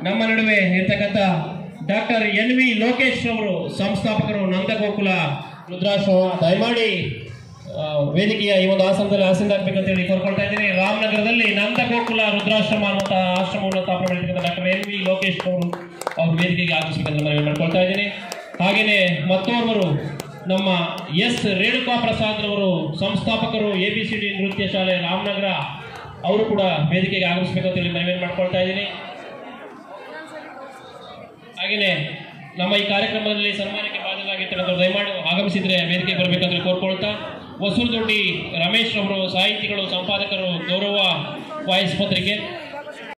ನಮ್ಮ ನಡುವೆ ಇರ್ತಕ್ಕಂಥ ಡಾಕ್ಟರ್ ಎನ್ ವಿ ಲೋಕೇಶ್ ಅವರು ಸಂಸ್ಥಾಪಕರು ನಂದಗೋಕುಲ ರುದ್ರಾಶ್ರಮ ದಯಮಾಡಿ ಆ, ವೇದಿಕೆಯ ಈ ಒಂದು ಆಸನದಲ್ಲಿ ಆಸೀನರಾಗಬೇಕಂತ ಹೇಳಿ ಕೋರ್ಕೊಳ್ತಾ ಇದ್ದೀನಿ ರಾಮನಗರದಲ್ಲಿ ನಂದಗೋಕುಲ ರುದ್ರಾಶ್ರಮ ಅನ್ನುವಂತಹ ಆಶ್ರಮವನ್ನು ಸ್ಥಾಪನೆ ಮಾಡಿರ್ತಕ್ಕಂಥ ಡಾಕ್ಟರ್ ಎನ್ ವಿ ಲೋಕೇಶ್ ಅವರು ಅವ್ರ ವೇದಿಕೆಗೆ ಆಗಮಿಸಬೇಕಂತ ಮನವಿ ಮಾಡ್ಕೊಳ್ತಾ ಇದ್ದೀನಿ ಹಾಗೆಯೇ ಮತ್ತೋರ್ವರು ನಮ್ಮ ಎಸ್ ರೇಣುಕಾ ಪ್ರಸಾದ್ ರವರು ಸಂಸ್ಥಾಪಕರು ಎ ಬಿ ಸಿ ಡಿ ನೃತ್ಯ ಶಾಲೆ ರಾಮನಗರ ಅವರು ಕೂಡ ವೇದಿಕೆಗೆ ಆಗಮಿಸಬೇಕಂತ ಹೇಳಿ ಮನವಿ ಮಾಡ್ಕೊಳ್ತಾ ಇದ್ದೀನಿ ಹಾಗೆಯೇ ನಮ್ಮ ಈ ಕಾರ್ಯಕ್ರಮದಲ್ಲಿ ಸನ್ಮಾನಕ್ಕೆ ಬಾಧ್ಯರಾಗಿರ್ತಕ್ಕಂಥ ದಯಮಾಡಿ ಆಗಮಿಸಿದ್ರೆ ವೇದಿಕೆಗೆ ಬರಬೇಕಂತ ಹೇಳಿ ಕೋರ್ಕೊಳ್ತಾ ಹೊಸೂರುದೊಡ್ಡಿ ರಮೇಶ್ ರವರು ಸಾಹಿತಿಗಳು ಸಂಪಾದಕರು ಗೌರವ ವಾಯ್ಸ್ ಪತ್ರಿಕೆ